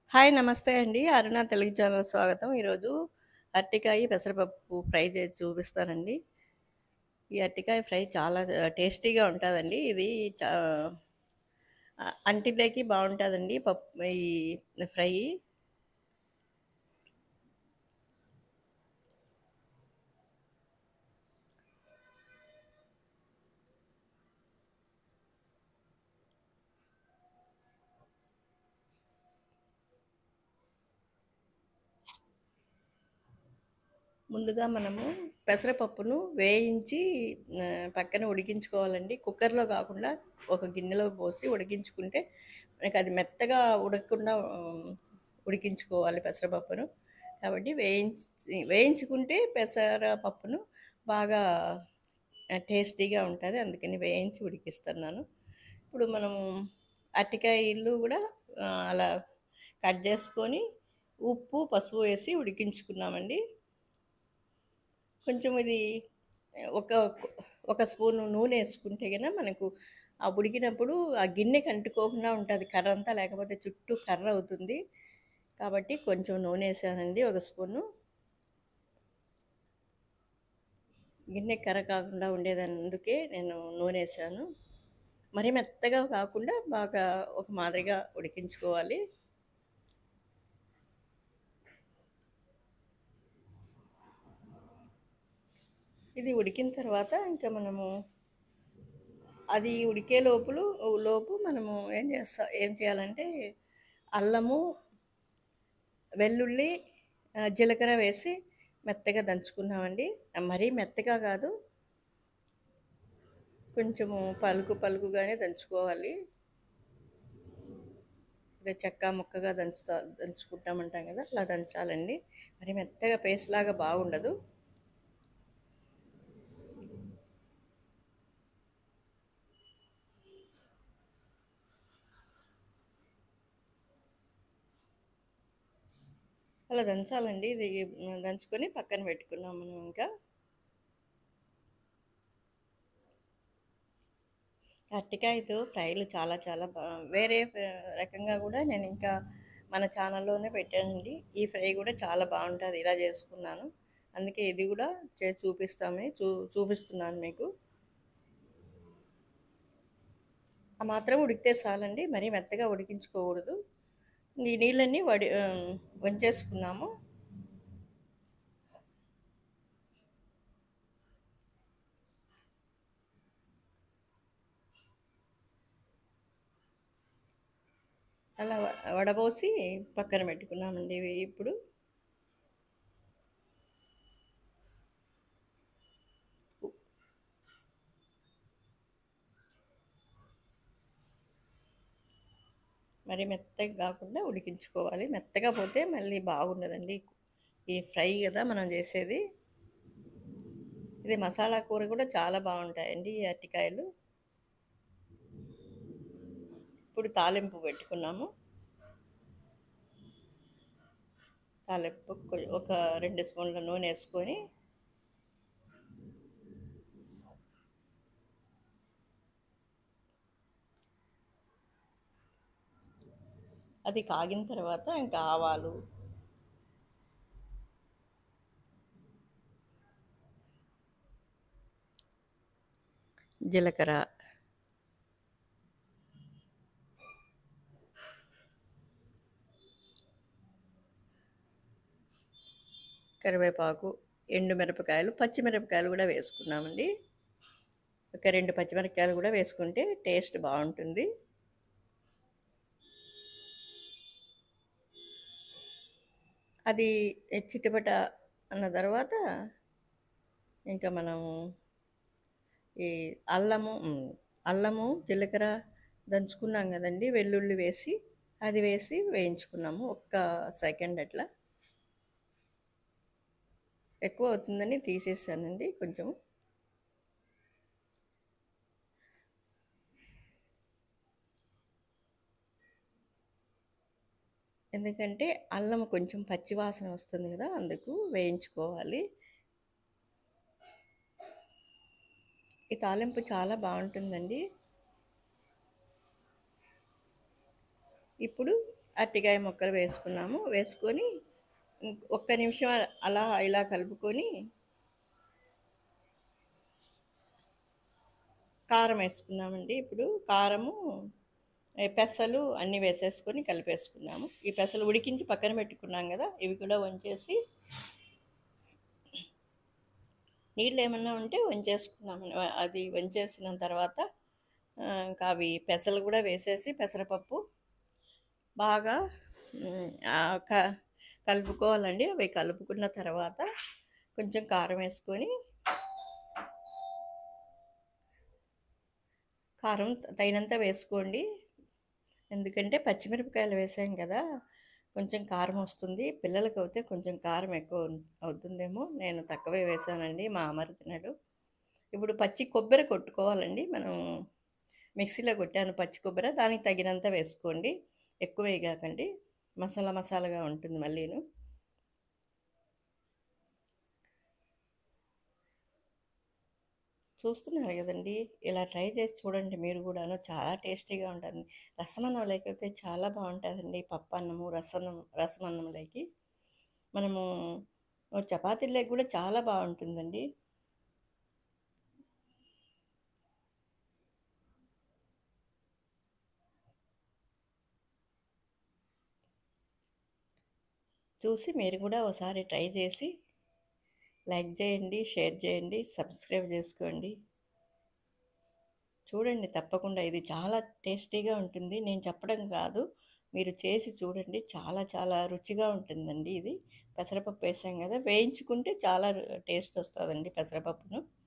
Hi నమస్తే అండి. అరుణ Telugu channel స్వాగతం. ఈరోజు అరటికాయ, పెసరపప్పు ఫ్రై చేసి చూపిస్తానండి. ఈ అరటికాయ ఫ్రై చాలా ఆహ్, టేస్టీగా ఉంటదండి. ఇది చా ఆహ్, అంటిలోకి బావుంటదండి పప్ ఈ ఫ్రై. ముందుగా మనము పెసరపప్పును వేయించి ఆహ్, పక్కన ఉడికించుకోవాలండి. కుక్కర్‌లో కాకుండా ఒక గిన్నెలో పోసి ఉడికించుకుంటే మనకది మెత్తగా ఉడకకుండా ఆహ్, ఉడికించుకోవాలి పెసరపప్పును. కాబట్టి వేయించి వేయించుకుంటే పెసరపప్పును బాగా ఆహ్, టేస్టీగా ఉంటది. అందుకని వేయించి ఉడికిస్తున్నాను. ఇప్పుడు మనము అరటికాయలు కూడా ఆహ్, అలా కట్ చేసుకొని ఉప్పు, పసుపు వేసి ఉడికించుకున్నామండి. కొంచెం ఇది ఒక ఒక స్పూను నూనె ఏసుకుంటే గన మనకు ఆ ఉడికినప్పుడు ఆ గిన్నెకి అంటుకోకుండా ఉంటది కర్రంతా. లేకపోతే చుట్టూ కర్ర అవుతుంది. కాబట్టి కొంచెం నూనె ఏసానండి ఒక స్పూను. గిన్నెకి కర్ర కాకుండా ఉండేదందుకే నేను నూనె ఏసాను. మరీ మెత్తగా కాకుండా బాగా ఒక మాదిరిగా ఉడికించుకోవాలి. ఇది ఉడికిన తర్వాత ఇంకా మనము అది ఉడికే లోపులు లోపు మనము ఏం చేస్తా ఏం చేయాలంటే అల్లము, వెల్లుల్లి, ఆహ్, జీలకర్ర వేసి మెత్తగా దంచుకున్నామండి. మరీ మెత్తగా కాదు. కొంచెము పలుకు పలుకుగానే దంచుకోవాలి. అదే చెక్క ముక్కగా దంచుతా దంచుకుంటామంటాం కదా! అలా దంచాలండి. మరి మెత్తగా పేస్ట్‌లాగా బాగుండదు. అలా దంచాలండి. ఇది హ్మ్, దంచుకొని పక్కన పెట్టుకున్నాం మనం ఇంకా. అరటికాయతో ఫ్రైలు చాలా చాలా బా వేరే ఫ రకంగా కూడా నేను ఇంకా మన ఛానల్‌లోనే పెట్టానండి. ఈ ఫ్రై కూడా చాలా బావుంటది. ఇలా చేసుకున్నాను. అందుకే ఇది కూడా చేసి చూపిస్తామే చూ చూపిస్తున్నాను మీకు. ఆ మాత్రం ఉడికితే చాలండి. మరీ మెత్తగా ఉడికించుకోకూడదు. ఈ నీళ్ళన్నీ వడి ఆహ్, వంచేసుకున్నాము. అలా వ వడబోసి పక్కన పెట్టుకున్నామండి ఇవి ఇప్పుడు. ఉ మరి మెత్తగా కాకుండా ఉడికించుకోవాలి. మెత్తగా పోతే మళ్ళీ బాగుండదండి. ఈ ఫ్రై కదా మనం చేసేది. ఇది మసాలా కూర కూడా చాలా బావుంటాయండి ఈ అరటికాయలు. ఇప్పుడు తాలింపు పెట్టుకున్నాము. తాలింపు కొ ఒక 2 స్పూన్ల నూనె ఏసుకొని అది కాగిన తర్వాత ఇంకా ఆవాలు జీలకర్ర కరివేపాకు, ఎండు మిరపకాయలు, పచ్చిమిరపకాయలు కూడా వేసుకున్నామండి. ఒక 2 పచ్చిమిరపకాయలు కూడా వేసుకుంటే టేస్ట్ బావుంటుంది. అది చిటపట అన్న తర్వాత ఇంకా మనము ఈ అల్లము హ్మ్. అల్లము, జీలకర్ర దంచుకున్నాం కదండీ! వెల్లుల్లి వేసి అది వేసి వేయించుకున్నాము. ఒక్క సెకండ్ అట్లా. ఎక్కువ అవుతుందని తీసేసానండి కొంచెం. ఎందుకంటే అల్లం కొంచెం పచ్చి వాసన వస్తుంది కదా! అందుకు వేయించుకోవాలి. ఈ తాలింపు చాలా బావుంటుందండి. ఇప్పుడు అరటికాయ ముక్కలు వేసుకున్నాము వేసుకొని ఇంక్ ఒక్క నిమిషం అలా ఇలా కలుపుకొని కారం వేసుకున్నామండి ఇప్పుడు కారము ఏ, పెసలు అన్నీ వేసేసుకొని కలిపేసుకున్నాము ఈ పెసలు ఉడికించి పక్కన పెట్టుకున్నాం కదా ఇవి కూడా వంచేసి నీళ్ళు ఏమన్నా ఉంటే వంచేసుకున్నాము అది వంచేసిన తర్వాత ఆ, ఇంకా అవి పెసలు కూడా వేసేసి పెసరపప్పు బాగా మ్, ఆ, క కలుపుకోవాలండి అవి కలుపుకున్న తర్వాత కొంచెం కారం వేసుకొని కారం తగినంత వేసుకోండి ఎందుకంటే పచ్చిమిరపకాయలు వేసాం కదా కొంచెం కారం వస్తుంది పిల్లలకి అయితే కొంచెం కారం ఎక్కువ ఉం- అవుతుందేమో నేను తక్కువే వేసానండి మా అమర తినడు ఇప్పుడు పచ్చి కొబ్బరి కొట్టుకోవాలండి మనం మిక్సీలో కొట్టాను పచ్చి కొబ్బరి దానికి తగినంత వేసుకోండి ఎక్కువ వేయగాకండి మసాలా మసాలాగా ఉంటుంది మళ్ళీను చూస్తున్నారు కదండి ఇలా ట్రై చేసి చూడండి మీరు కూడాను చాలా టేస్టీగా ఉంటుంది రసమన్నం లేకపోతే చాలా బాగుంటుందండి పప్పు అన్నము రసన్నం రసమన్నంలోకి మనము చపాతీలోకి కూడా చాలా బాగుంటుందండి చూసి మీరు కూడా ఒకసారి ట్రై చేసి లైక్ చేయండి షేర్ చేయండి సబ్స్క్రైబ్ చేసుకోండి చూడండి తప్పకుండా ఇది చాలా టేస్టీగా ఉంటుంది నేను చెప్పడం కాదు మీరు చేసి చూడండి చాలా చాలా రుచిగా ఉంటుందండి ఇది పెసరపప్పు వేసాం కదా వేయించుకుంటే చాలా టేస్ట్ వస్తుందండి పెసరపప్పును